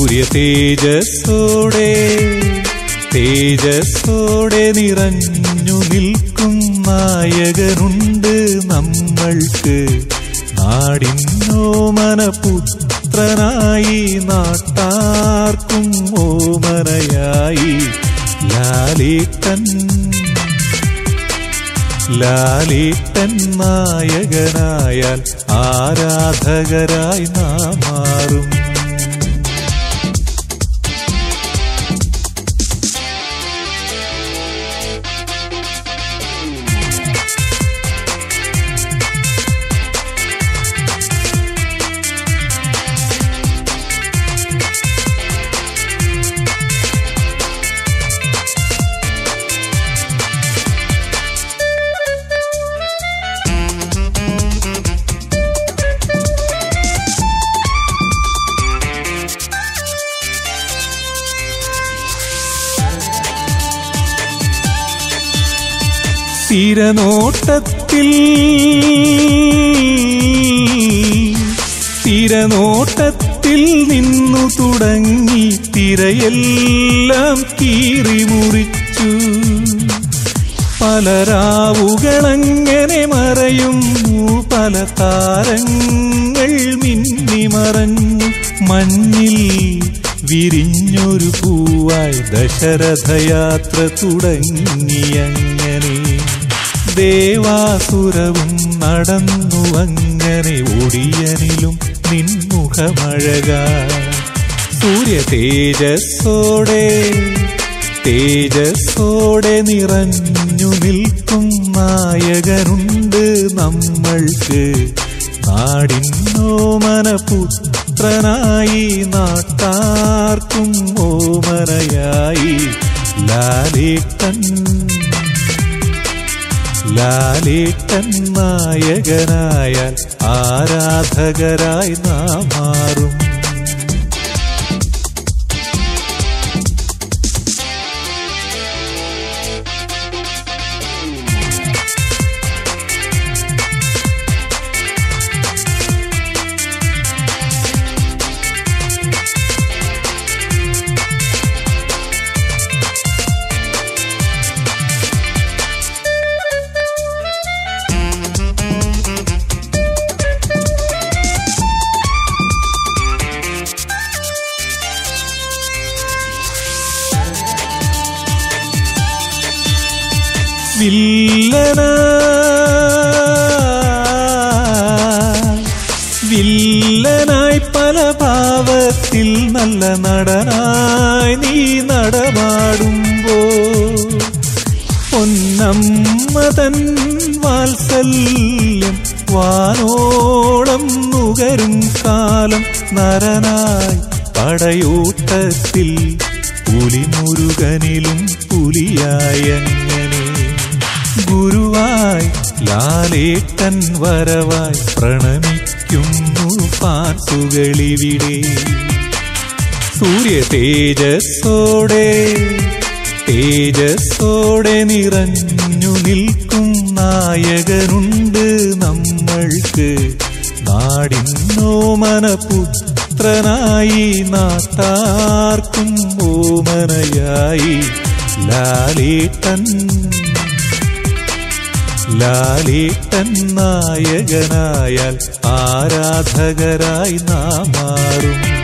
സൂര്യ തേജസ്സോടെ തേജസ്സോടെ നിറഞ്ഞു നിൽക്കും നായകനുണ്ട് നമ്മൾക്ക് നാടിന്നോമന പുത്രനായി നാട്ടാർക്കും ഓമനയായി ലാലേട്ടൻ ലാലേട്ടൻ നായകനായാൽ ആരാധകരായി നാം മാറും തിരനോട്ടത്തിൽ തിരനോട്ടത്തിൽ നിന്നു തുടങ്ങി തിരയെല്ലാം കീറി മുറിച്ചു പലരാവുകളങ്ങനെ മറയുന്നു പല താരങ്ങൾ മിന്നി മറഞ്ഞു മഞ്ഞിൽ വിരിഞ്ഞൊരു പൂവായി ദശരഥയാത്ര തുടങ്ങിയങ്ങനെ ദേവാസുരവും നടന്നു അങ്ങനെ ഒടിയനിലും നിൻമുഖമഴക സൂര്യ തേജസ്സോടെ തേജസ്സോടെ നിറഞ്ഞു നിൽക്കും നായകനുണ്ട് നമ്മൾക്ക് നാടിന്നോമന പുത്രനായി നാട്ടാർക്കും ഓമനയായി ലാലേട്ടൻ ലാലേട്ടൻ നായകനായാൽ ആരാധകരായി നാം മാറും വില്ലന വില്ലനായി പല ഭാവത്തിൽ നല്ല നടനായി നീ നടമാടുമ്പോ പൊന്നമ്മ തൻ വാത്സല്യം വാനോളം നുകരും കാലം നരനായി പടയൂട്ടത്തിൽ പുലിമുരുകനിലും പുലിയായങ്ങനെ ഗുരുവായി ലാലേട്ടൻ വരവായി പ്രണമിക്കുന്നു പാർസുകളിവിടെ സൂര്യ തേജസ്സോടെ തേജസ്സോടെ നിറഞ്ഞു നിൽക്കും നായകനുണ്ട് നമ്മൾക്ക് നാടിന്നോമന പുത്രനായി നാട്ടാർക്കും ഓമനയായി ലാലേട്ടൻ ലാലേട്ടൻ നായകനായാൽ ആരാധകരായി നാം മാറും